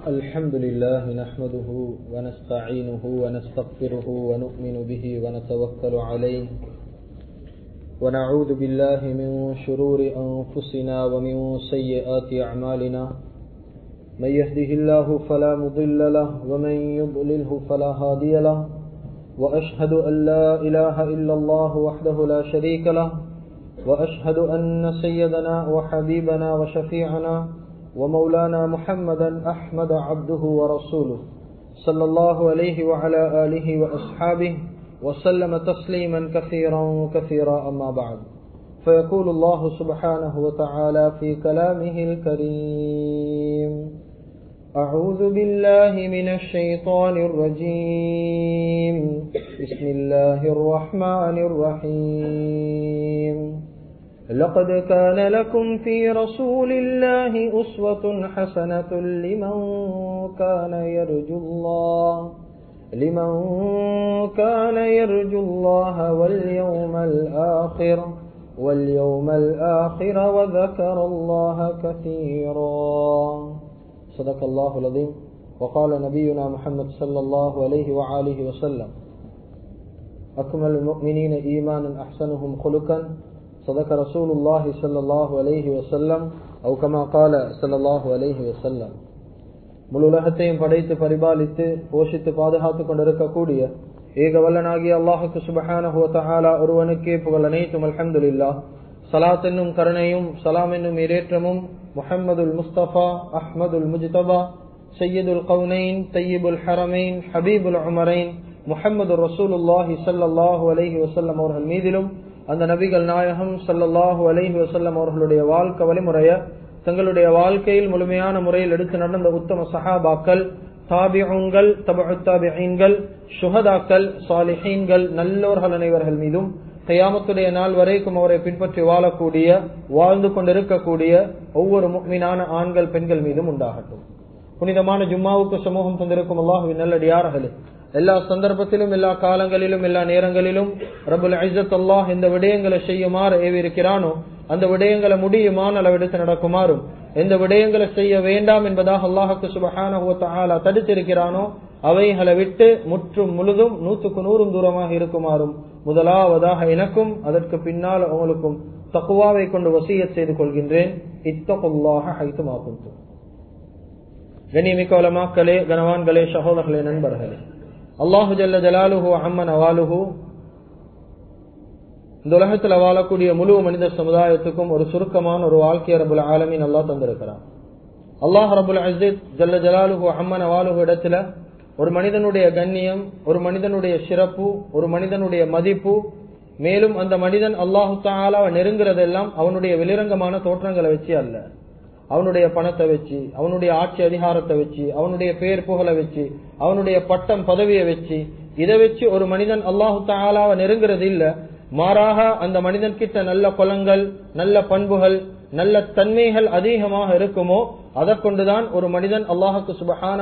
الحمد لله نحمده ونستعينه ونستغفره ونؤمن به ونتوكل عليه ونعوذ بالله من شرور أنفسنا ومن سيئات أعمالنا من يهده الله فلا مضل له ومن يضلله فلا هادي له وأشهد أن لا إله إلا الله وحده لا شريك له وأشهد أن سيدنا وحبيبنا وشفيعنا ومولانا محمدا أحمد عبده ورسوله صلى الله عليه وعلى آله وأصحابه وسلم تسليما كثيرا كثيرا أما بعد فيقول الله سبحانه وتعالى في كلامه الكريم أعوذ بالله من الشيطان الرجيم بسم الله الرحمن الرحيم لقد كان لكم في رسول الله أسوة حسنة لمن كان يرجو الله لمن كان يرجو الله واليوم الآخر واليوم الآخر وذكر الله كثيرا صدق الله العظيم وقال نبينا محمد صلى الله عليه وآله وسلم أكمل المؤمنين إيمانا أحسنهم خلقا صدق رسول الله صلى الله عليه وسلم أو كما قال صلى الله عليه وسلم முழு உலகத்தையும் படைத்து பரிபாலித்து போஷித்து பாதுகாத்துக் கொண்டிருக்கக்கூடிய ஏக வல்லனாகிய அல்லாஹுக்கு சுபஹான ஒருவனுக்கே புகழ் அனைத்தும் அல்ஹம்துல்லா சலாத் என்னும் கருணையும் சலாம் என்னும் இரேற்றமும் முஹம்மதுல் முஸ்தபா அஹ்மதுல் முஜ்தபா சையதுல் கவுனைன் தையீபுல் ஹரமைன் ஹபீபுல் உமரைன் முஹம்மது ரசூலுல்லாஹி சல்லாஹூ அலஹி வசல்லம் அவர்கள் மீதிலும் அந்த நபிகள் நாயகம் சல்லல்லாஹூ அலஹி வசல்லம் அவர்களுடைய வாழ்க்கை வழிமுறைய தங்களுடைய வாழ்க்கையில் முழுமையான முறையில் எடுத்து நடந்த உத்தம சஹாபாக்கள் தாபிகள் தபுத்தாபிகள் சுஹதாக்கள் சாலிஹீன்கள் நல்லோர்கள் அனைவர்கள் மீதும் கையாமத்துடைய நாள் வரைக்கும் அவரை பின்பற்றி வாழக்கூடிய வாழ்ந்து கொண்டிருக்கக்கூடிய ஒவ்வொரு மீனான ஆண்கள் பெண்கள் மீதும் உண்டாகட்டும் புனிதமான ஜும்மாவுக்கு சமூகம் தந்திருக்கும் அல்லாஹுவின் நல்லடியார்களே எல்லா சந்தர்ப்பத்திலும் எல்லா காலங்களிலும் எல்லா நேரங்களிலும் ரபுல் ஐசத் அல்லாஹ் இந்த விடயங்களை செய்யுமாறு ஏவிருக்கிறானோ அந்த விடயங்களை முடியுமான அளவெடுத்து நடக்குமாறும் எந்த விடயங்களை செய்ய வேண்டாம் என்பதாக அல்லாஹுக்கு சுபஹான தடுத்திருக்கிறானோ அவைகளை விட்டு முற்றும் முழுதும் நூற்றுக்கு நூறும் தூரமாக இருக்குமாறும் முதலாவதாக எனக்கும் அதற்கு பின்னால் அவங்களுக்கும் தக்குவாவை கொண்டு வசிய செய்து கொள்கின்றேன் இத்தகுல்லாக ஹைத்துமாக்கும் கண்ணியமிக்க வளமாக்களே கனவான்களே சகோதரர்களே நண்பர்களே அல்லாஹு ஜல்ல ஜலாலுஹு அம்மன் அவாலுஹு இந்த உலகத்தில் வாழக்கூடிய முழு மனித சமுதாயத்துக்கும் ஒரு சுருக்கமான ஒரு வாழ்க்கை ரபுல் ஆலமின் அல்லா தந்திருக்கிறான் அல்லாஹ் ரபுல் அஜித் ஜல்ல ஜலாலுஹு அம்மன் அவாலுஹு இடத்துல ஒரு மனிதனுடைய கண்ணியம் ஒரு மனிதனுடைய சிறப்பு ஒரு மனிதனுடைய மதிப்பு மேலும் அந்த மனிதன் அல்லாஹு தாலாவை நெருங்குறதெல்லாம் அவனுடைய வெளிரங்கமான தோற்றங்களை வச்சு அல்ல அவனுடைய பணத்தை வச்சு அவனுடைய ஆட்சி அதிகாரத்தை வச்சு அவனுடைய பெயர் புகழை வச்சு அவனுடைய பட்டம் பதவியை வச்சு இதை வச்சு ஒரு மனிதன் அல்லாஹு தாலாவை நெருங்குறது இல்ல மாறாக அந்த மனிதன் கிட்ட நல்ல குலங்கள் நல்ல பண்புகள் நல்ல தன்மைகள் அதிகமாக இருக்குமோ அதை கொண்டுதான் ஒரு மனிதன் அல்லாஹுக்கு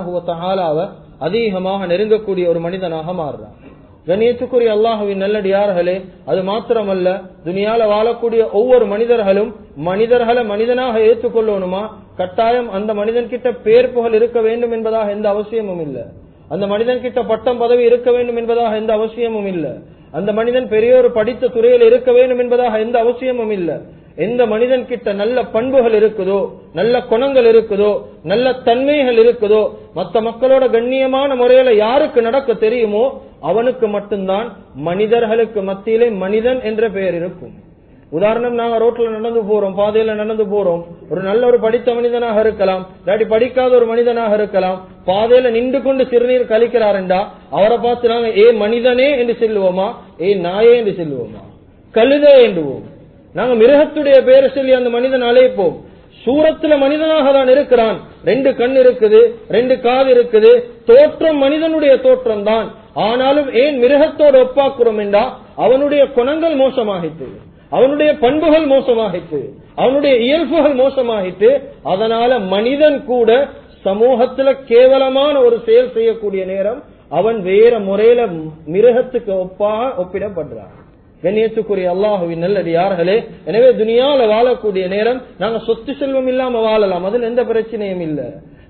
சுபஹான அதிகமாக நெருங்கக்கூடிய ஒரு மனிதனாக மாறுறான் கணியத்துக்குரிய அல்லாஹுவின் நல்லடியார்களே அது மாத்திரமல்ல துனியால வாழக்கூடிய ஒவ்வொரு மனிதர்களும் மனிதர்களை மனிதனாக ஏற்றுக்கொள்ளணுமா கட்டாயம் அந்த மனிதன் கிட்ட பேர் புகழ் இருக்க வேண்டும் என்பதாக எந்த அவசியமும் இல்லை அந்த மனிதன் கிட்ட பட்டம் பதவி இருக்க வேண்டும் என்பதாக எந்த அவசியமும் இல்லை அந்த மனிதன் பெரிய ஒரு படித்த துறையில் இருக்க வேண்டும் என்பதாக எந்த அவசியமும் இல்லை எந்த மனிதன் கிட்ட நல்ல பண்புகள் இருக்குதோ நல்ல குணங்கள் இருக்குதோ நல்ல தன்மைகள் இருக்குதோ மற்ற மக்களோட கண்ணியமான முறையில யாருக்கு நடக்க தெரியுமோ அவனுக்கு மட்டும்தான் மனிதர்களுக்கு மத்தியிலே மனிதன் என்ற பெயர் இருக்கும் உதாரணம் நாங்க ரோட்ல நடந்து போறோம் பாதையில நடந்து போறோம் ஒரு நல்ல ஒரு படித்த மனிதனாக இருக்கலாம் இல்லாட்டி படிக்காத ஒரு மனிதனாக இருக்கலாம் பாதையில நின்று கொண்டு சிறுநீர் கழிக்கிறாருண்டா அவரை பார்த்து நாங்க ஏ மனிதனே என்று சொல்லுவோமா ஏ நாயே என்று சொல்லுவோமா கழுதே என்றுவோம் நாங்க மிருகத்துடைய பேரை சொல்லி அந்த மனிதன் அழைப்போம் சூரத்துல மனிதனாக தான் இருக்கிறான் ரெண்டு கண் இருக்குது ரெண்டு காது இருக்குது தோற்றம் மனிதனுடைய தோற்றம் தான் ஆனாலும் ஏன் மிருகத்தோடு ஒப்பாக்குறோம் என்றா அவனுடைய குணங்கள் மோசமாகிட்டு அவனுடைய பண்புகள் மோசமாகிட்டு அவனுடைய இயல்புகள் மாகிட்டு அதனால மனிதன் கூட சமூகத்துல கேவலமான ஒரு செயல் செய்யக்கூடிய நேரம் அவன் வேற முறையில மிருகத்துக்கு ஒப்பாக ஒப்பிடப்படுறான் கண்ணியத்துக்குரிய அல்லாஹுவின் நல்லடியார்களே எனவே துனியால வாழக்கூடிய நேரம் நாங்க சொத்து செல்வம் இல்லாம வாழலாம் அதுல எந்த பிரச்சனையும் இல்ல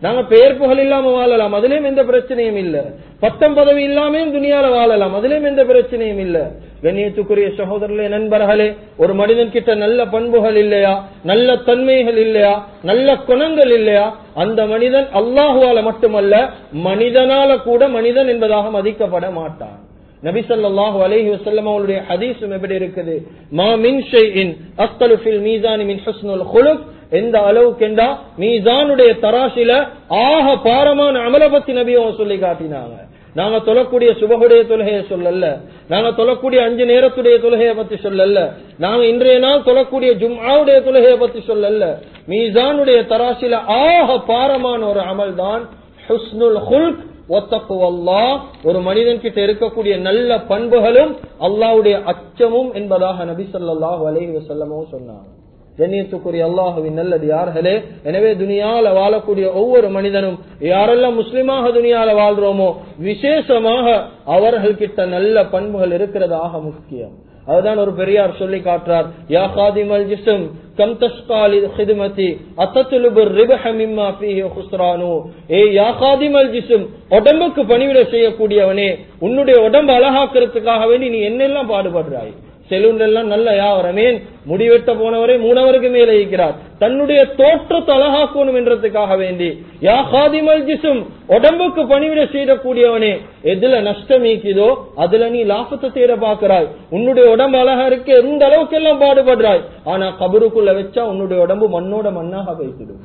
நாங்க பெயர் புகழ் இல்லாம வாழலாம் அதுலயும் எந்த பிரச்சனையும் இல்ல பட்டம் பதவி இல்லாமையும் துணியால வாழலாம் அதுலயும் எந்த பிரச்சனையும் இல்ல கண்ணியத்துக்குரிய சகோதரர்களே நண்பர்களே ஒரு மனிதன் கிட்ட நல்ல பண்புகள் இல்லையா நல்ல தன்மைகள் இல்லையா நல்ல குணங்கள் இல்லையா அந்த மனிதன் அல்லாஹுவால மட்டுமல்ல மனிதனால கூட மனிதன் என்பதாக மதிக்கப்பட மாட்டான் நபி ஸல்லல்லாஹு அலைஹி வஸல்லம் அவருடைய ஹதீஸும் எப்படி இருக்குது மா மின் ஷைஇன் அஸ்தலு ஃபில் மீசானி மின் ஹுஸ்னுல் குலுக் எந்த அளவுக்கு என்றா மீசானுடைய தராசில ஆக பாரமான அமல பத்தி நபி அவங்க சொல்லி காட்டினாங்க நாங்க தொழக்கூடிய சுபகுடைய தொழுகையை சொல்லல நாங்க தொழக்கூடிய அஞ்சு நேரத்துடைய தொழுகையை பத்தி சொல்லல நாங்க இன்றைய நாள் தொழக்கூடிய ஜும்ஆவுடைய தொழுகையை பத்தி சொல்லல மீசானுடைய தராசில ஆக பாரமான ஒரு அமல் தான் ஹுஸ்னுல் ஹுல்க் ஒரு மனிதன் கிட்ட இருக்கக்கூடிய நல்ல பண்புகளும் அல்லாவுடைய அச்சமும் என்பதாக நபி சொல்லாஹு அலஹி வசல்லமும் சொன்னாங்க கண்ணியத்துக்குரிய அல்லாஹுவின் நல்லது யார்களே எனவே துனியால வாழக்கூடிய ஒவ்வொரு மனிதனும் யாரெல்லாம் முஸ்லிமாக துனியால வாழ்றோமோ விசேஷமாக அவர்கள் கிட்ட நல்ல பண்புகள் இருக்கிறதாக முக்கியம் அதுதான் ஒரு பெரியார் சொல்லி காட்டுறார் யா காதிமல் ஜிஸ்ம் கம் தஸ்காலி ஹிதுமதி அத்தத்துலுபு ரிபஹ மிம்மா ஃபீஹி குஸ்ரானு ஏ யா காதிமல் ஜிஸ்ம் உடம்புக்கு பணிவிட செய்யக்கூடியவனே உன்னுடைய உடம்பு அழகாக்குறதுக்காக வேண்டி நீ என்னெல்லாம் பாடுபடுறாய் செலூன்ல எல்லாம் நல்ல யாவரமேன் முடிவெட்ட போனவரே மூணவருக்கு மேலே இருக்கிறார் தன்னுடைய தோற்றத்தை அழகாக்கணும் என்றதுக்காக வேண்டி யா ஹாதிமல் ஜிசும் உடம்புக்கு பணிவிட செய்யக்கூடியவனே எதுல நஷ்டம் ஈக்குதோ அதுல நீ லாபத்தை தேட பாக்குறாய் உன்னுடைய உடம்பு அழகா இருக்கு எந்த அளவுக்கு எல்லாம் பாடுபடுறாய் ஆனா கபருக்குள்ள வச்சா உன்னுடைய உடம்பு மண்ணோட மண்ணாக வைத்திடும்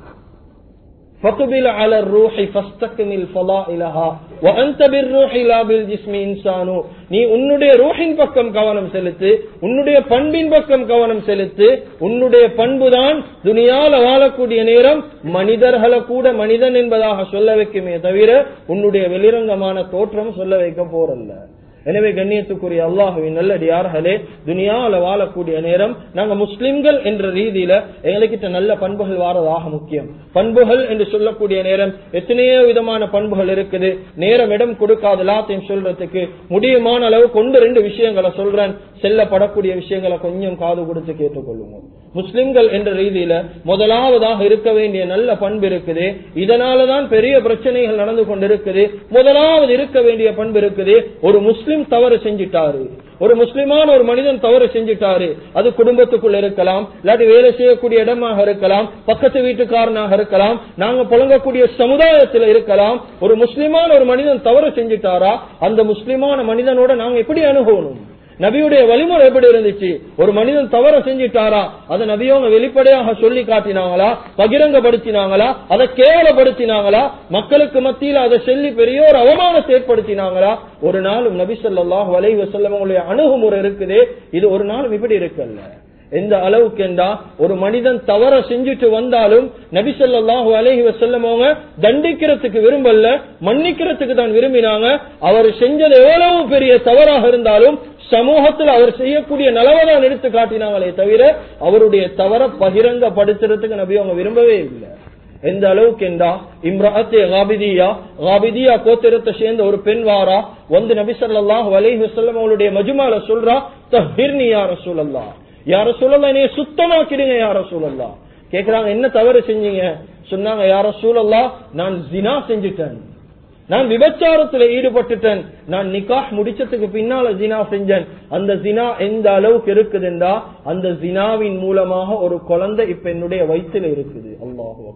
فقبل على الروح فاستكمل فضائلها وانت بالروح لا بالجسم انسان நீ உன்னுடைய ரூஹின் பக்கம் கவனம் செலுத்து உன்னுடைய பண்பின் பக்கம் கவனம் செலுத்து உன்னுடைய பண்புதான் துனியால வாழக்கூடிய நேரம் மனிதர்களை கூட மனிதன் என்பதாக சொல்ல வைக்குமே தவிர உன்னுடைய வெளிரங்கமான தோற்றம் சொல்ல வைக்க போறல்ல எனவே கண்ணியத்துக்குரிய அல்லாஹுவின் நல்லடியார்களே துனியால வாழக்கூடிய நேரம் நாங்க முஸ்லிம்கள் என்ற ரீதியில எங்ககிட்ட நல்ல பண்புகள் வாரதாக முக்கியம் பண்புகள் என்று சொல்லக்கூடிய நேரம் எத்தனையோ விதமான பண்புகள் இருக்குது நேரம் இடம் கொடுக்காத எல்லாத்தையும் சொல்றதுக்கு முடியுமான அளவு கொண்டு ரெண்டு விஷயங்களை சொல்றேன் செல்லப்படக்கூடிய விஷயங்களை கொஞ்சம் காது கொடுத்து கேட்டுக்கொள்ளுங்க முஸ்லிம்கள் என்ற ரீதியில முதலாவதாக இருக்க வேண்டிய நல்ல பண்பு இருக்குது இதனாலதான் பெரிய பிரச்சனைகள் நடந்து கொண்டிருக்குது முதலாவது இருக்க வேண்டிய பண்பு இருக்குது ஒரு முஸ்லிம் தவறு செஞ்சிட்டாரு ஒரு முஸ்லிமான ஒரு மனிதன் தவறு செஞ்சிட்டாரு அது குடும்பத்துக்குள்ள இருக்கலாம் இல்லாட்டி வேலை செய்யக்கூடிய இடமாக இருக்கலாம் பக்கத்து வீட்டுக்காரனாக இருக்கலாம் நாங்க புழங்கக்கூடிய சமுதாயத்தில் இருக்கலாம் ஒரு முஸ்லிமான ஒரு மனிதன் தவறு செஞ்சிட்டாரா அந்த முஸ்லிமான மனிதனோட நாங்க எப்படி அணுகணும் நபியுடைய வழிமுறை எப்படி இருந்துச்சு ஒரு மனிதன் தவற செஞ்சிட்டாரா அதை நபியவங்க வெளிப்படையாக சொல்லி காட்டினாங்களா பகிரங்கப்படுத்தினாங்களா அதை கேவலப்படுத்தினாங்களா மக்களுக்கு மத்தியில் அதை சொல்லி பெரிய ஒரு அவமானத்தை ஏற்படுத்தினாங்களா ஒரு நாளும் நபி சொல்லாஹ் வலைவ செல்லவங்களுடைய அணுகுமுறை இருக்குது இது ஒரு நாளும் இப்படி இருக்குல்ல எந்த அளவுக்கு என்றா ஒரு மனிதன் தவற செஞ்சுட்டு வந்தாலும் நபி சொல்லாஹு அலஹி வசல்லமவங்க தண்டிக்கிறதுக்கு விரும்பல மன்னிக்கிறதுக்கு தான் விரும்பினாங்க அவர் செஞ்சது எவ்வளவு பெரிய தவறாக இருந்தாலும் சமூகத்தில் அவர் செய்யக்கூடிய நலவதான் எடுத்து காட்டினாங்களே தவிர அவருடைய தவற பகிரங்கப்படுத்துறதுக்கு நபி அவங்க விரும்பவே இல்லை எந்த அளவுக்கு என்றா இம்ராத்தே காபிதியா காபிதியா கோத்திரத்தை சேர்ந்த ஒரு பெண் வாரா வந்து நபி சொல்லாஹு அலஹி வசல்லம் அவளுடைய மஜுமால சொல்றா தஹிர்னி யார சொல்லலாம் யார சொல்லலாம் என்னைய சுத்தமாக்கிடுங்க யார சொல்லலாம் கேக்குறாங்க என்ன தவறு செஞ்சீங்க சொன்னாங்க யார சூழல்லா நான் ஜினா செஞ்சுட்டேன் நான் விபச்சாரத்துல ஈடுபட்டுட்டேன் நான் நிக்காஹ் முடிச்சதுக்கு பின்னால ஜினா செஞ்சேன் அந்த ஜினா எந்த அளவுக்கு இருக்குதுண்டா அந்த ஜினாவின் மூலமாக ஒரு குழந்தை இப்ப என்னுடைய வயிற்றுல இருக்குது அல்லாஹு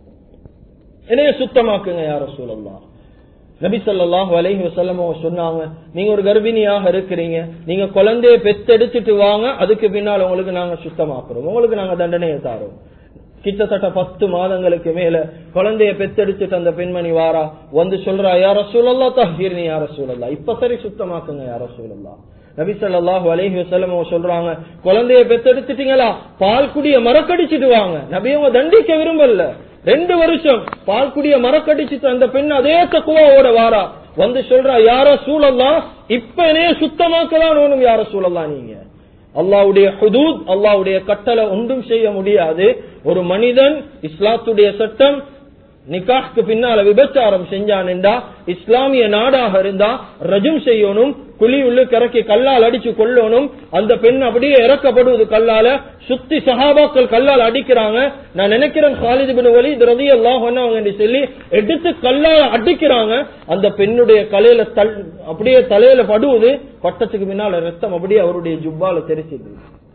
என்னைய சுத்தமாக்குங்க யார சூழல்லாம் நபி சொல்லாஹு அலஹி வசல்லம் சொன்னாங்க நீங்க ஒரு கர்ப்பிணியாக இருக்கிறீங்க நீங்க குழந்தைய பெத்தெடுத்துட்டு வாங்க அதுக்கு பின்னால் உங்களுக்கு நாங்க சுத்தமாக்குறோம் உங்களுக்கு நாங்க தண்டனையை தாரோம் கிட்டத்தட்ட பத்து மாதங்களுக்கு மேல குழந்தைய பெத்தெடுத்துட்டு அந்த பெண்மணி வாரா வந்து சொல்றா யார சூழல்லா தஹீர்னி யார சூழல்லா இப்ப சரி சுத்தமாக்குங்க யார சூழல்லா நபி சொல்லாஹு அலஹி வசல்லம் சொல்றாங்க குழந்தைய பெத்தெடுத்துட்டீங்களா பால் குடிய மரக்கடிச்சிட்டு வாங்க நபியவங்க தண்டிக்க விரும்பல ரெண்டு வருஷம் பால் குடிய மரக்கடிச்சு அந்த பெண் அதே தக்குவாவோட வாரா வந்து சொல்றா யார சூழல்லாம் இப்ப என்னைய சுத்தமாக்கதான் வேணும் யார சூழல்லாம் நீங்க அல்லாவுடைய ஹுதூத் அல்லாவுடைய கட்டளை ஒன்றும் செய்ய முடியாது ஒரு மனிதன் இஸ்லாத்துடைய சட்டம் நிக்காஹ்க்கு பின்னால விபச்சாரம் செஞ்சான் என்றா இஸ்லாமிய நாடாக இருந்தா ரஜும் செய்யணும் குழி உள்ளு கறக்கி கல்லால் அடிச்சு கொல்லணும் அந்த பெண் அப்படியே இறக்கப்படுவது கல்லால சுத்தி சஹாபாக்கள் கல்லால் அடிக்கிறாங்க நான் நினைக்கிறேன் காலிது பின் வலி ரதி எல்லாம் அவங்க சொல்லி எடுத்து கல்லால் அடிக்கிறாங்க அந்த பெண்ணுடைய கலையில தல் அப்படியே தலையில படுவது பட்டத்துக்கு பின்னால ரத்தம் அப்படியே அவருடைய ஜுப்பால தெரிச்சுது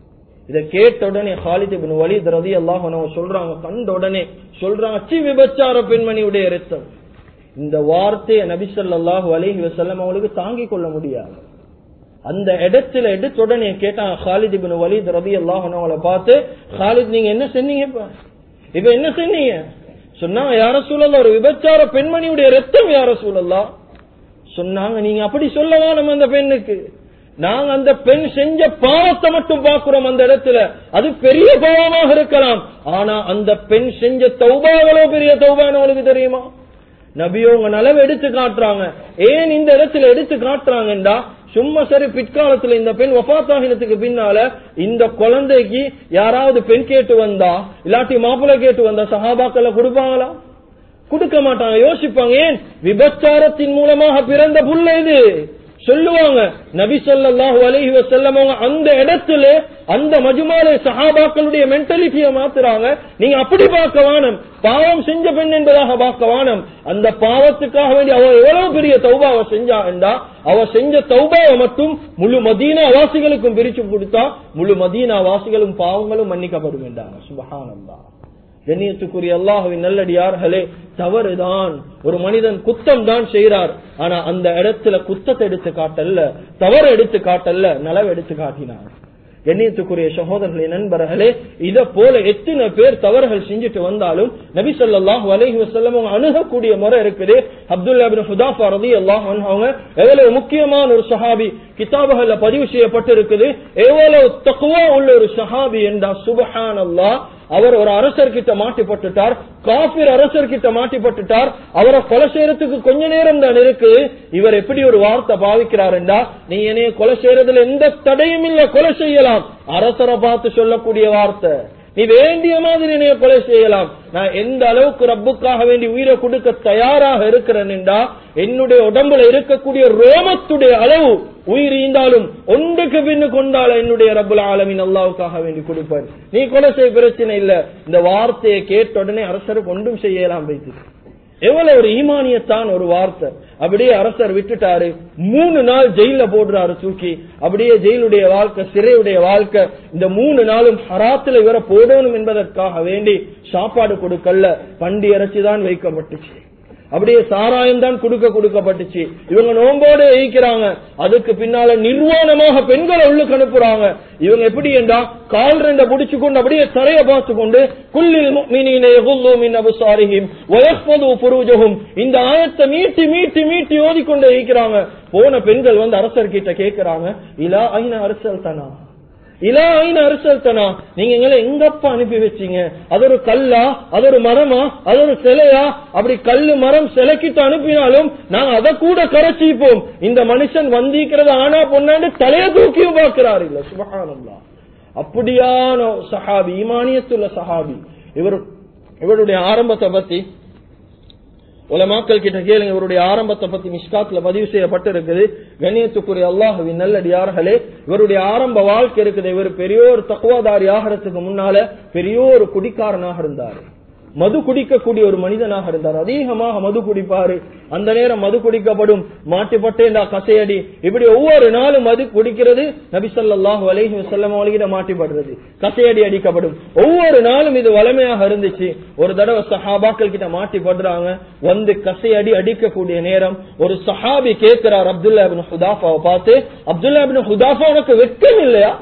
இத கேட்ட உடனே ஹாலித் பின் வலித் ரதி அல்லாஹ் சொல்றாங்க கண்ட உடனே சொல்றாங்க அச்சி விபச்சார பெண்மணியுடைய ரத்தம் இந்த வார்த்தையை நபி ஸல்லல்லாஹு அலைஹி வஸல்லம் அவங்களுக்கு தாங்கிக் கொள்ள முடியாது அந்த இடத்துல எடுத்த உடனே கேட்டாங்க ஹாலித் பின் வலித் ரதி அல்லாஹ் அவங்கள பார்த்து ஹாலித் நீங்க என்ன சொன்னீங்க இப்ப இப்ப என்ன சொன்னீங்க சொன்னாங்க யார சூழல்ல ஒரு விபச்சார பெண்மணியுடைய ரத்தம் யார சூழல்லா சொன்னாங்க நீங்க அப்படி சொல்லவா நம்ம அந்த பெண்ணுக்கு நாங்க அந்த பெண் செஞ்ச பாவத்தை மட்டும் பார்க்கிறோம் அந்த இடத்துல அது பெரிய பாவமாக இருக்கலாம் ஆனா அந்த பெண் செஞ்ச தௌபாவளோ பெரிய தௌபான்னு உங்களுக்கு தெரியுமா நபியோ உங்க நலவை எடுத்து காட்டுறாங்க ஏன் இந்த இடத்துல எடுத்து காட்டுறாங்கடா சும்மா சரி பிற்காலத்துல இந்த பெண் வபாத்தாகினத்துக்கு பின்னால இந்த குழந்தைக்கு யாராவது பெண் கேட்டு வந்தா இல்லாட்டி மாப்பிள்ளை கேட்டு வந்தா சஹாபாக்களை கொடுப்பாங்களா கொடுக்க மாட்டாங்க யோசிப்பாங்க ஏன் விபச்சாரத்தின் மூலமாக பிறந்த புள்ள இது சொல்லுவாங்க நபி ஸல்லல்லாஹு அலைஹி வஸல்லம் அவங்க அந்த இடத்துல அந்த மஜ்மாலே சஹாபாக்களுடைய மென்டாலிட்டியை மாத்துறாங்க நீங்க அப்படி பார்க்க வானம் பாவம் செஞ்ச பெண் என்பதாக பார்க்க வானம் அந்த பாவத்துக்காக வேண்டி அவ எவ்வளவு பெரிய தௌபாவை செஞ்சாண்டா அவ செஞ்ச தௌபாவை மட்டும் முழு மதீனா வாசிகளுக்கும் பிரிச்சு கொடுத்தா முழு மதீனா வாசிகளும் பாவங்களும் மன்னிக்கப்படும் என்றாங்க சுபஹானல்லாஹ் கண்ணியத்துக்குரிய அல்லாஹுவின் நல்லடியார்களே தவறுதான் ஒரு மனிதன் குத்தம் தான் செய்யறார் ஆனா அந்த இடத்துல குத்தத்தை எடுத்து காட்டல்ல தவறு எடுத்து காட்டல்ல நலவு எடுத்து காட்டினார் கண்ணியத்துக்குரிய சகோதரர்களே நண்பர்களே இத போல எத்தனை பேர் தவறுகள் செஞ்சுட்டு வந்தாலும் நபி ஸல்லல்லாஹு அலைஹி வஸல்லம் அவங்க அணுகக்கூடிய முறை இருக்குது அப்துல்லா இப்னு ஹுதாஃபா ரலியல்லாஹு அன்ஹு அவங்க எவ்வளவு முக்கியமான ஒரு சஹாபி கிதாபுகள்ல பதிவு செய்யப்பட்டு இருக்குது எவ்வளவு தக்குவா உள்ள ஒரு சஹாபி என்றா சுபஹானல்லாஹ் அவர் ஒரு அரசர் கிட்ட மாட்டிப்பட்டுட்டார் காபிர் அரசர் கிட்ட மாட்டிப்பட்டுட்டார் அவரை கொலை செய்யறதுக்கு கொஞ்ச நேரம் தான் இருக்கு இவர் எப்படி ஒரு வார்த்தை பாவிக்கிறாருண்டா நீ என்னைய கொலை செய்யறதுல எந்த தடையும் இல்ல கொலை செய்யலாம் அரசரை பார்த்து சொல்லக்கூடிய வார்த்தை நீ வேண்டிய மாதிரி என்னைய கொலை செய்யலாம் நான் எந்த அளவுக்கு ரப்புக்காக வேண்டி உயிரை கொடுக்க தயாராக இருக்கிறேன்டா என்னுடைய உடம்புல இருக்கக்கூடிய ரோமத்துடைய அளவு உயிர் ஈந்தாலும் ஒன்றுக்கு பின்னு கொண்டால என்னுடைய ரப்புல ஆலமின் அல்லாவுக்காக வேண்டி கொடுப்பார் நீ கொலை செய்ய பிரச்சனை இல்ல இந்த வார்த்தையை கேட்ட உடனே அரசருக்கு ஒன்றும் செய்யலாம் வைத்து எவ்வளவு ஒரு ஈமானியத்தான் ஒரு வார்த்தை அப்படியே அரசர் விட்டுட்டாரு மூணு நாள் ஜெயில போடுறாரு தூக்கி அப்படியே ஜெயிலுடைய வாழ்க்கை சிறையுடைய வாழ்க்கை இந்த மூணு நாளும் ஹராத்துல இவரை போடணும் என்பதற்காக வேண்டி சாப்பாடு கொடுக்கல பண்டி இறைச்சி தான் வைக்கப்பட்டுச்சு அப்படியே சாராயம் தான் கொடுக்க கொடுக்கப்பட்டுச்சு இவங்க நோம்போடு ஈக்கிறாங்க அதுக்கு பின்னால நிர்வாணமாக பெண்களை உள்ளுக்கு அனுப்புறாங்க இவங்க எப்படி என்றா கால் ரெண்ட புடிச்சு கொண்டு அப்படியே தரைய பார்த்து கொண்டு குல்லில் முஃமினீன யகுல்லு மின் அப்சாரிஹிம் வயஹ்ஃபது ஃபுரூஜஹும் இந்த ஆயத்தை மீட்டி மீட்டி மீட்டி ஓதிக்கொண்டே ஈக்கிறாங்க போன பெண்கள் வந்து அரசர் கிட்ட கேக்குறாங்க இலா ஐன அரசல் தனா இலா ஐன அரசல்தனா நீங்க எங்களை எங்கப்பா அனுப்பி வச்சீங்க அது ஒரு கல்லா அது ஒரு மரமா அது ஒரு சிலையா அப்படி கல்லு மரம் சிலைக்கிட்டு அனுப்பினாலும் நாங்க அதை கூட கரைச்சிப்போம் இந்த மனுஷன் வந்திக்கிறது ஆனா பொண்ணாண்டு தலைய தூக்கியும் பார்க்கிறாரு இல்ல சுபகானம்லா அப்படியான சஹாபி ஈமானியத்துள்ள சஹாபி இவர் இவருடைய ஆரம்பத்தை பத்தி உலமாக்கள் கிட்ட கேளுங்க இவருடைய ஆரம்பத்தை பத்தி மிஷ்காத்ல பதிவு செய்யப்பட்டு இருக்குது கண்ணியத்துக்குரிய அல்லாஹுவின் நல்லடியார்களே இவருடைய ஆரம்ப வாழ்க்கை இருக்குது இவர் பெரியோர் தக்குவாதாரி ஆகிறதுக்கு முன்னால பெரியோர் குடிக்காரனாக இருந்தாரு மது குடிக்கக்கூடிய ஒரு மனிதனாக இருந்தார் அதிகமாக மது குடிப்பாரு அந்த நேரம் மது குடிக்கப்படும் மாட்டிப்பட்டேண்டா கசையடி இப்படி ஒவ்வொரு நாளும் மது குடிக்கிறது நபிசல்லாஹு அலைஹி வசல்லம் அவர்கிட்ட மாட்டிப்படுறது கசையடி அடிக்கப்படும் ஒவ்வொரு நாளும் இது வளமையாக இருந்துச்சு ஒரு தடவை சஹாபாக்கள் கிட்ட மாட்டிப்படுறாங்க வந்து கசையடி அடிக்கக்கூடிய நேரம் ஒரு சஹாபி கேட்கிறார் அப்துல்லா பின் ஹுதாஃபாவை பார்த்து அப்துல்லா பின் ஹுதாஃபா உனக்கு வெட்கம் இல்லையா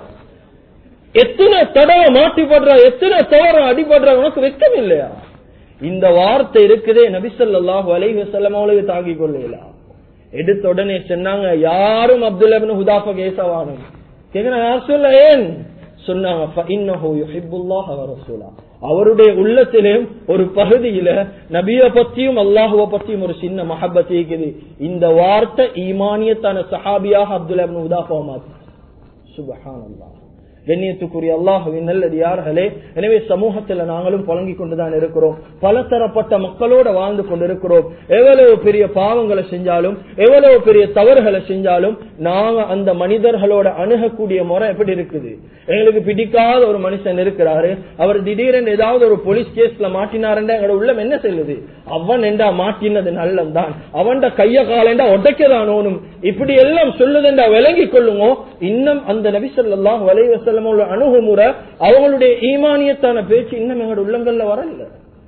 எத்தனை தடவை மாட்டிப்படுறா எத்தனை தவறு அடிபடுறா உனக்கு வெட்கம் இல்லையா இந்த வார்த்தை இருக்குதே நபிசல்லாஹு அலைஹி வஸல்லம் அவளுக்கு தாங்கிக் கொள்ளலாம் எடுத்த உடனே சொன்னாங்க யாரும் அப்துல்லா பின் ஹுதாஃபா கேசவானும் கேக்குறாங்க யார் சொல்ல ஏன் சொன்னாங்க فإنه يحب الله ورسوله அவருடைய உள்ளத்திலும் ஒரு பகுதியில நபிய பத்தியும் அல்லாஹுவ பத்தியும் ஒரு சின்ன மஹப்பத் இருக்குது இந்த வார்த்தை ஈமானியத்தான சஹாபியாக அப்துல்லா பின் ஹுதாஃபா மாத்தி சுபஹானல்லாஹ் கண்ணியத்துக்குரிய அல்லாஹுவின் நல்லடியார்களே எனவே சமூகத்துல நாங்களும் புழங்கி கொண்டுதான் இருக்கிறோம் பலதரப்பட்ட மக்களோட வாழ்ந்து கொண்டிருக்கிறோம் எவ்வளவு பெரிய பாவங்களை செஞ்சாலும் எவ்வளவு பெரிய தவறுகளை செஞ்சாலும் நாங்க அந்த மனிதர்களோட அணுகக்கூடிய முறை எப்படி இருக்குது எங்களுக்கு பிடிக்காத ஒரு மனுஷன் இருக்கிறாரு அவர் திடீரென்று ஏதாவது ஒரு போலீஸ் கேஸ்ல மாட்டினாருண்டா எங்களோட உள்ளம் என்ன செல்லுது அவன் என்றா மாட்டினது நல்லந்தான் அவன்ட கைய காலண்டா உடைக்கதானோனும் இப்படி எல்லாம் சொல்லுதுண்டா விளங்கி கொள்ளுங்க இன்னும் அந்த நபி ஸல்லல்லாஹு அலைஹி வஸல்லம் அணுகுமுறை அவங்களுடைய ஈமானியத்தான பேச்சு இன்னும் எங்களோட உள்ளங்கள்ல வரல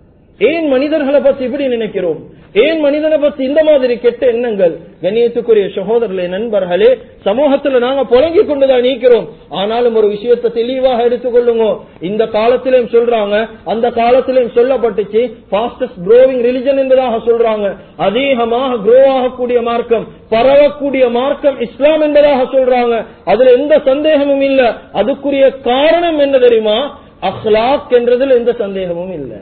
ஏன் மனிதர்களை பத்தி இப்படி நினைக்கிறோம் ஏன் மனிதனை பத்தி இந்த மாதிரி கெட்ட எண்ணங்கள் கண்ணியத்துக்குரிய சகோதரர்களே நண்பர்களே சமூகத்துல நாங்க புழங்கி கொண்டுதான் நீக்கிறோம் ஆனாலும் ஒரு விஷயத்தை தெளிவாக எடுத்துக்கொள்ளுங்க இந்த காலத்திலும் சொல்றாங்க அந்த காலத்திலும் சொல்லப்பட்டுச்சு பாஸ்டஸ்ட் க்ரோவிங் ரிலிஜன் என்பதாக சொல்றாங்க அதிகமாக க்ரோ ஆகக்கூடிய மார்க்கம் பரவக்கூடிய மார்க்கம் இஸ்லாம் என்பதாக சொல்றாங்க அதுல எந்த சந்தேகமும் இல்ல அதுக்குரிய காரணம் என்ன தெரியுமா அஹ்லாக் என்றதுல எந்த சந்தேகமும் இல்லை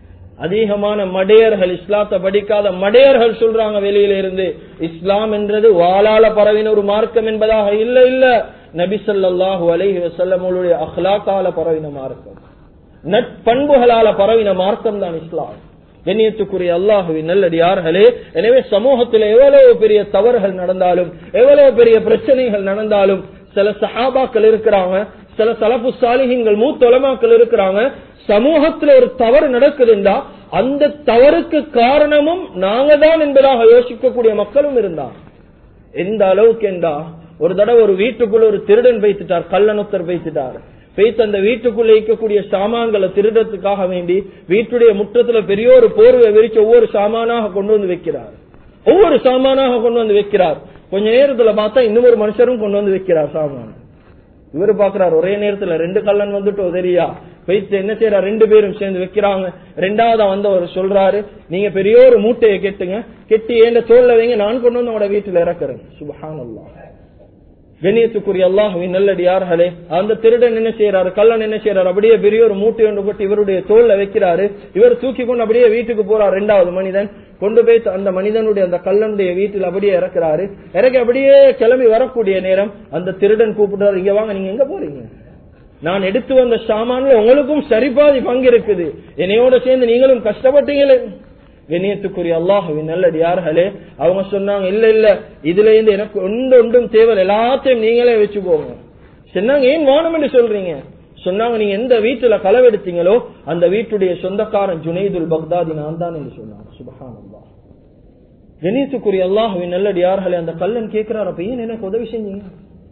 அதிகமான மடையர்கள் இஸ்லாத்தை படிக்காத மடையர்கள் சொல்றாங்க வெளியில இருந்து இஸ்லாம் என்றது வாளால பரவின ஒரு மார்க்கம் என்பதாக இல்ல இல்ல நபி ஸல்லல்லாஹு அலைஹி வஸல்லமுடைய அஹ்லாக்கால பரவின மார்க்கம் நட்பண்புகளால பரவின மார்க்கம் தான் இஸ்லாம் கண்ணியத்துக்குரிய அல்லாஹுவின் நல்லடியார்களே எனவே சமூகத்தில் எவ்வளவு பெரிய தவறுகள் நடந்தாலும் எவ்வளவு பெரிய பிரச்சனைகள் நடந்தாலும் சில சஹாபாக்கள் இருக்கிறாங்க சில சலப்பு சாலிகங்கள் மூத்தொலமாக்கள் இருக்கிறாங்க சமூகத்துல ஒரு தவறு நடக்குதுண்டா அந்த தவறுக்கு காரணமும் நாங்க தான் என்பதாக யோசிக்கக்கூடிய மக்களும் இருந்தாங்க எந்த அளவுக்கு என்றா ஒரு தடவை ஒரு வீட்டுக்குள்ள ஒரு திருடன் வைத்துட்டார் கள்ளனுத்தர் வைத்துட்டார் வைத்து அந்த வீட்டுக்குள்ள இருக்கக்கூடிய சாமான்களை திருடத்துக்காக வேண்டி வீட்டுடைய முற்றத்துல பெரிய ஒரு போர்வை விரிச்சு ஒவ்வொரு சாமானாக கொண்டு வந்து வைக்கிறார் ஒவ்வொரு சாமானாக கொண்டு வந்து வைக்கிறார் கொஞ்ச நேரத்துல பார்த்தா இன்னும் ஒரு மனுஷரும் கொண்டு வந்து வைக்கிறார் சாமான இவரு பாக்குறாரு ஒரே நேரத்துல ரெண்டு கல்லன் வந்துட்டு உதறியா வைத்து என்ன செய்யறா ரெண்டு பேரும் சேர்ந்து வைக்கிறாங்க ரெண்டாவதா வந்தவர் சொல்றாரு நீங்க பெரிய ஒரு மூட்டையை கெட்டுங்க கெட்டி ஏண்ட தோல்ல வைங்க நான் கொண்டு வந்து உங்களோட வீட்டுல இறக்குறேன் சுபஹானல்லாஹ் கண்ணியத்துக்குரிய அல்லாஹுவின் நல்லடியார்களே அந்த திருடன் என்ன செய்யறாரு கல்லன் என்ன செய்யறாரு அப்படியே பெரிய ஒரு மூட்டை ஒன்று போட்டு இவருடைய தோல்ல வைக்கிறாரு இவர் தூக்கி கொண்டு அப்படியே வீட்டுக்கு போறார் ரெண்டாவது மனிதன் கொண்டு போய் அந்த மனிதனுடைய அந்த கல்லனுடைய வீட்டில் அப்படியே இறக்குறாரு இறக்கி அப்படியே கிளம்பி வரக்கூடிய நேரம் அந்த திருடன் கூப்பிடுறாரு இங்க வாங்க நீங்க எங்க போறீங்க நான் எடுத்து வந்த சாமான்ல உங்களுக்கும் சரிபாதி பங்கு இருக்குது என்னையோட சேர்ந்து நீங்களும் கஷ்டப்பட்டீங்களே கண்ணியத்துக்குரிய அல்லாஹுவின் நல்லடியார்களே அவங்க சொன்னாங்க இல்ல இல்ல இதுல இருந்து எனக்கு ஒன்று ஒன்றும் தேவை எல்லாத்தையும் நீங்களே வச்சுக்கோங்க சொன்னாங்க ஏன் வானம் என்று சொல்றீங்க சொன்னாங்க நீங்க எந்த வீட்டுல களவெடுத்தீங்களோ அந்த வீட்டுடைய சொந்தக்காரன் ஜுனைதுல் பக்தாதி நான் தான் என்று சொன்னாங்க சுபஹான் அல்லாஹ் கணியத்துக்குரிய அல்லாஹுவின் நல்லடியார்களே அந்த கல்லன் கேட்கிறார் அப்ப ஏன் எனக்கு உதவி செஞ்சீங்க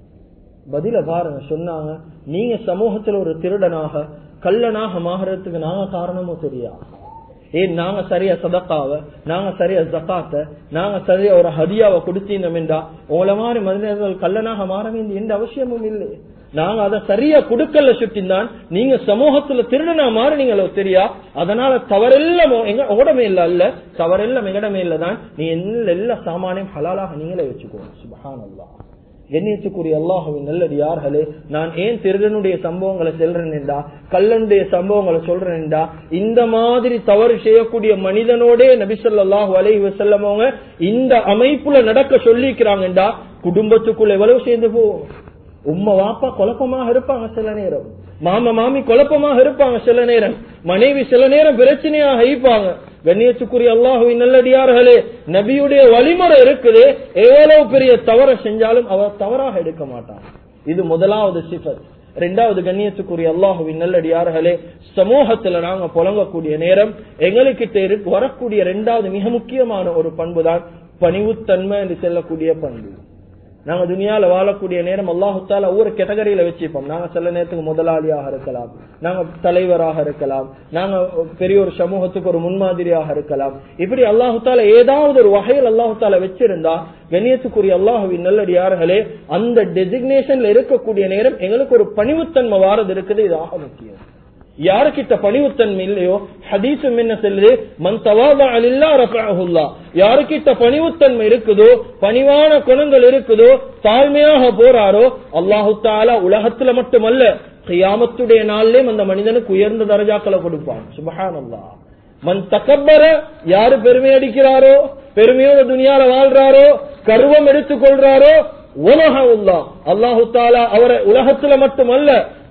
பதில பாருங்க சொன்னாங்க நீங்க சமூகத்துல ஒரு திருடனாக கல்லனாக மாறுறதுக்கு நாங்க காரணமோ தெரியா ஏன் நாங்க சரியா சதக்காவ நாங்க சரியா ஜக்காத்த நாங்க சரியா ஒரு ஹதியாவை கொடுத்தீங்கமெண்டா உங்களை மாதிரி மனிதர்கள் கல்லனாக மாற வேண்டிய எந்த அவசியமும் இல்லை நாங்க அதை சரியா கொடுக்கல சுட்டிந்தான் நீங்க சமூகத்துல திருடனா மாறினீங்களோ தெரியா அதனால தவறெல்லாம் எங்க உடமே இல்ல அல்ல தவறெல்லாம் எங்கடமே இல்லதான் நீ எல்லா எல்லா சாமானையும் ஹலாலாக நீங்களே வச்சுக்கோங்க சுபஹான் அல்லா எண்ணியத்துக்குரிய அல்லாஹுவின் நல்லடியார்களே நான் ஏன் திருடனுடைய சம்பவங்களை செல்றேன்டா கல்லனுடைய சம்பவங்களை சொல்றேன்டா இந்த மாதிரி தவறு செய்யக்கூடிய மனிதனோடே நபிசல்லாஹு அலைஹி வசல்லமவங்க இந்த அமைப்புல நடக்க சொல்லிக்கிறாங்கடா குடும்பத்துக்குள்ள எவ்வளவு சேர்ந்து போவோம் உம்மா வாப்பா குழப்பமாக இருப்பாங்க சில நேரம் மாமா மாமி குழப்பமாக இருப்பாங்க சில நேரம் மனைவி சில நேரம் பிரச்சனையாக இருப்பாங்க கண்ணியத்துக்குரிய அல்லாஹுவின் நல்லடியார்களே நபியுடைய வழிமுறை இருக்குது எவ்வளவு பெரிய தவறை செஞ்சாலும் அவர் தவறாக எடுக்க மாட்டார் இது முதலாவது சிஃபத் ரெண்டாவது கண்ணியத்துக்குரிய அல்லாஹுவின் நல்லடியார்களே சமூகத்துல நாங்க புழங்கக்கூடிய நேரம் எங்களுக்கிட்ட வரக்கூடிய ரெண்டாவது மிக முக்கியமான ஒரு பண்பு தான் பணிவுத்தன்மை என்று செல்லக்கூடிய பண்பு நாங்க துனியால வாழக்கூடிய நேரம் அல்லாஹுத்தால ஒவ்வொரு கேட்டகரியில வச்சுப்போம் நாங்க சில நேரத்துக்கு முதலாளியாக இருக்கலாம் நாங்க தலைவராக இருக்கலாம் நாங்க பெரிய ஒரு சமூகத்துக்கு ஒரு முன்மாதிரியாக இருக்கலாம் இப்படி அல்லாஹுத்தால ஏதாவது ஒரு வகையில் அல்லாஹுத்தால வச்சிருந்தா கண்ணியத்துக்குரிய அல்லாஹுவின் நல்லடியார்களே அந்த டெசிக்னேஷன்ல இருக்கக்கூடிய நேரம் எங்களுக்கு ஒரு பணிவுத்தன்மை வாரது இருக்குது இது ஆக முக்கியம் யாருக்கிட்ட பணிவுத்தன்மை இல்லையோ ஹதீசும் என்ன செல்லுது மன் தவாதா அலில்லா ரஃபஅஹுல்லா யாருக்கிட்ட பணிவுத்தன்மை இருக்குதோ பணிவான குணங்கள் இருக்குதோ தாழ்மையாக போறாரோ அல்லாஹு தாலா உலகத்துல மட்டுமல்ல கியாமத்துடைய நாள்லயும் அந்த மனிதனுக்கு உயர்ந்த தரஜாக்களை கொடுப்பான் சுபஹான் அல்லா மன் தக்கப்பர யாரு பெருமை அடிக்கிறாரோ பெருமையோட துணியால வாழ்றாரோ கர்வம் எடுத்துக் கொள்றாரோ அல்லாஹு தாலா அவரை உலகத்துல மட்டுமல்ல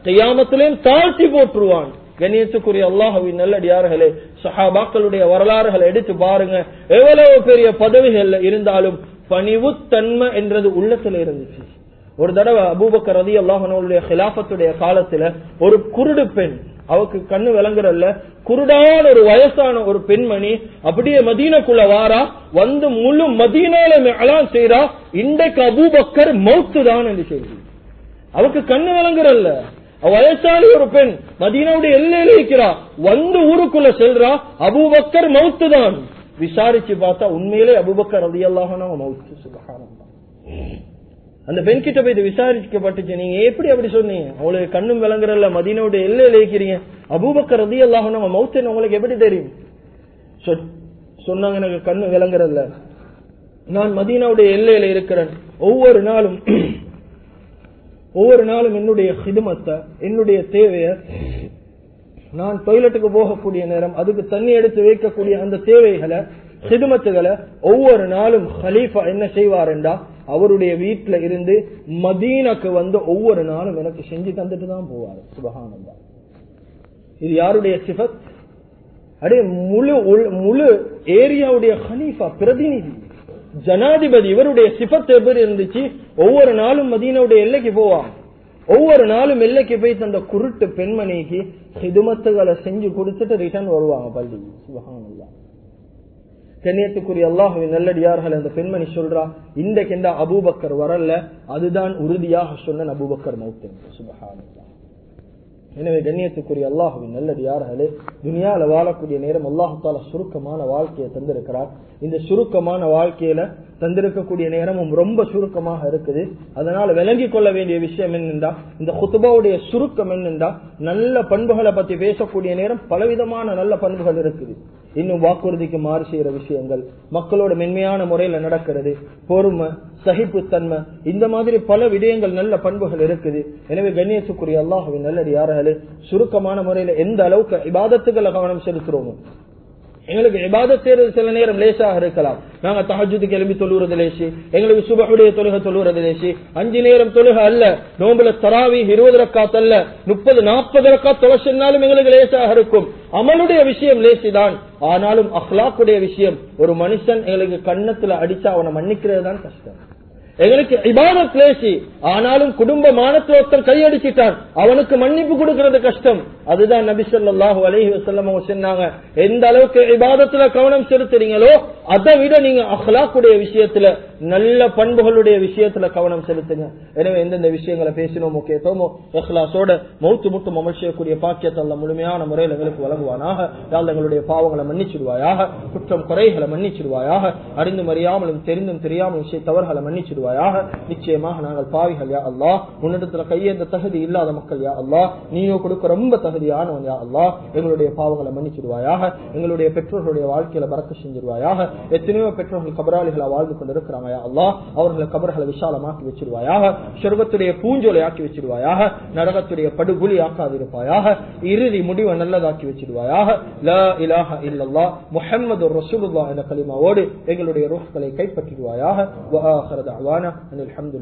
கையாமத்திலையும் தாழ்த்தி போட்டுருவான் கண்ணியத்துக்குரிய அல்லாஹுவின் நல்லடியார்களே சஹாபாக்களுடைய வரலாறுகளை எடுத்து பாருங்க எவ்வளவு பெரிய பதவிகள்ல இருந்தாலும் பணிவுத்தன்மை என்றது உள்ளத்துல இருந்துச்சு ஒரு தடவை அபூபக்கர் ரதி அல்லாஹனுடைய ஹிலாபத்துடைய காலத்துல ஒரு குருடு பெண் அவக்கு கண்ணு விளங்குறல்ல குருடான ஒரு வயசான ஒரு பெண்மணி அப்படியே மதீனக்குள்ள வாரா வந்து முழு மதீனால அலாம் செய்யறா இன்றைக்கு அபூபக்கர் மௌத்து தான் என்று செய்தி அவக்கு கண்ணு விளங்குறல்ல வயசான ஒரு பெண் மதீனாவுடைய எல்லையில இருக்கிறா வந்து ஊருக்குள்ள செல்றா அபூபக்கர் மௌத்து தான் விசாரிச்சு பார்த்தா உண்மையிலே அபூபக்கர் ரதி அல்லாஹன மௌத்து சுபகானம் அந்த பெண் கிட்ட போய் விசாரிக்கப்பட்டுச்சு நீங்க எப்படி அப்படி சொன்னீங்க அவங்களுக்கு கண்ணும் விளங்குறல்ல மதீனோட எல்லையில இருக்கிறீங்க அபூபக்கர் ரதி அல்லாஹ் நம்ம மௌத்தன் உங்களுக்கு எப்படி தெரியும் சொன்னாங்க எனக்கு கண்ணு விளங்குறல்ல நான் மதீனாவுடைய எல்லையில இருக்கிறேன் ஒவ்வொரு நாளும் ஒவ்வொரு நாளும் என்னுடைய ஹிதுமத்தை என்னுடைய தேவைய நான் டொய்லெட்டுக்கு போகக்கூடிய நேரம் அதுக்கு தண்ணி எடுத்து வைக்கக்கூடிய அந்த தேவைகளை சிதுமத்துகளை ஒவ்வொரு நாளும் ஹலீஃபா என்ன செய்வார் என்றா அவருடைய வீட்டுல இருந்து மதீனாக்கு வந்து ஒவ்வொரு நாளும் எனக்கு செஞ்சு தந்துட்டு தான் போவார் சுபகானந்தா இது யாருடைய சிபத் அப்படியே முழு முழு ஏரியாவுடைய ஹலீஃபா பிரதிநிதி ஜனாதிபதி இவருடைய சிபத் எப்படி இருந்துச்சு ஒவ்வொரு நாளும் மதீனாவுடைய எல்லைக்கு போவான் ஒவ்வொரு நாளும் எல்லைக்கு போய் தந்த குருட்டு பெண்மணிக்கு ஹிதுமத்துகளை செஞ்சு கொடுத்துட்டு ரிட்டர்ன் வருவாங்க பள்ளி சுபகானந்தா கண்ணியத்துக்குரிய அல்லாஹுவின் நல்லடியார்கள் அந்த பெண்மணி சொல்றா இன்றைக்கு எந்த அபூபக்கர் வரல அதுதான் உறுதியாக சொன்ன அபூபக்கர் மௌத்தன் சுபஹானல்லா எனவே கண்ணியத்துக்குரிய அல்லாஹுவின் நல்லடியார்களே துனியால வாழக்கூடிய நேரம் அல்லாஹு தால சுருக்கமான வாழ்க்கையை தந்திருக்கிறார் இந்த சுருக்கமான வாழ்க்கையில தந்திருக்கக்கூடிய நேரமும் ரொம்ப சுருக்கமாக இருக்குது அதனால விளங்கிக் கொள்ள வேண்டிய விஷயம் என்னென்றா இந்த குத்துபாவுடைய சுருக்கம் என்னென்றா நல்ல பண்புகளை பத்தி பேசக்கூடிய நேரம் பலவிதமான நல்ல பண்புகள் இருக்குது இன்னும் வாக்குறுதிக்கு மாறு செய்யற விஷயங்கள் மக்களோட மென்மையான முறையில நடக்கிறது பொறுமை சகிப்புத்தன்மை இந்த மாதிரி பல விடயங்கள் நல்ல பண்புகள் இருக்குது எனவே கண்ணியத்துக்குரிய அல்லாஹுவின் நல்லது யார்களே சுருக்கமான முறையில எந்த அளவுக்கு இபாதத்துக்களை கவனம் செலுத்துறோமோ எங்களுக்கு இபாதத் செய்யறது சில நேரம் லேசாக இருக்கலாம் நாங்க தஹஜுக்கு எழுப்பி தொழுவது லேசி எங்களுக்கு சுபகுடைய தொழுக தொழுவது லேசி அஞ்சு நேரம் தொழுக அல்ல நோம்புல தராவி இருபது ரக்காத் அல்ல முப்பது நாற்பது ரக்கா தொலைச்சினாலும் எங்களுக்கு லேசாக இருக்கும் அமலுடைய விஷயம் லேசிதான் ஆனாலும் அஹ்லாக்குடைய விஷயம் ஒரு மனுஷன் எங்களுக்கு கண்ணத்துல அடிச்சா அவனை மன்னிக்கிறது தான் கஷ்டம் எங்களுக்கு இபாதத் லேசி ஆனாலும் குடும்ப மானத்துல ஒருத்தன் கையடிச்சிட்டான் அவனுக்கு மன்னிப்பு கொடுக்கிறது கஷ்டம் அதுதான் நபி சொல்லாஹு அலஹி வசல்லம் சொன்னாங்க எந்த அளவுக்கு இபாதத்துல கவனம் செலுத்துறீங்களோ அதை விட நீங்க அஹ்லாக்குடைய விஷயத்துல நல்ல பண்புகளுடைய விஷயத்துல கவனம் செலுத்துங்க எனவே எந்தெந்த விஷயங்களை பேசினோமோ கேட்டோமோ அஹ்லாசோட மௌத்து முட்டும் அமல் செய்யக்கூடிய பாக்கியத்தை அல்ல முழுமையான முறையில் எங்களுக்கு வழங்குவானாக யாழ் எங்களுடைய பாவங்களை மன்னிச்சிடுவாயாக குற்றம் குறைகளை மன்னிச்சிடுவாயாக அறிந்தும் அறியாமலும் தெரிந்தும் தெரியாமலும் விஷய தவறுகளை மன்னிச்சிடுவாயாக நிச்சயமாக நாங்கள் பாவிகள் யா அல்லா உன்னிடத்துல கையேந்த தகுதி இல்லாத மக்கள் யா அல்லா நீயோ கொடுக்க ரொம்ப தகுதியானவன் யா அல்லா எங்களுடைய பாவங்களை மன்னிச்சிடுவாயாக எங்களுடைய பெற்றோர்களுடைய வாழ்க்கையில பறக்க செஞ்சிருவாயாக எத்தனையோ பெற்றோர்கள் கபராளிகளா வாழ்ந்து கொண்டிருக்கிறாங்க யா அல்லா அவர்களை கபர்களை விசாலமாக்கி வச்சிருவாயாக சொர்க்கத்துடைய பூஞ்சோலை ஆக்கி வச்சிருவாயாக நரகத்துடைய படுகொலி ஆக்காதிருப்பாயாக இறுதி முடிவை நல்லதாக்கி வச்சிருவாயாக லா இலாஹ இல்லல்லா முஹம்மது ரசூலுல்லாஹ் என்ற கலிமாவோடு எங்களுடைய ரோஹ்களை கைப்பற்றிடுவாயாக வஆஹிரு தஅவானா அனில் ஹம்து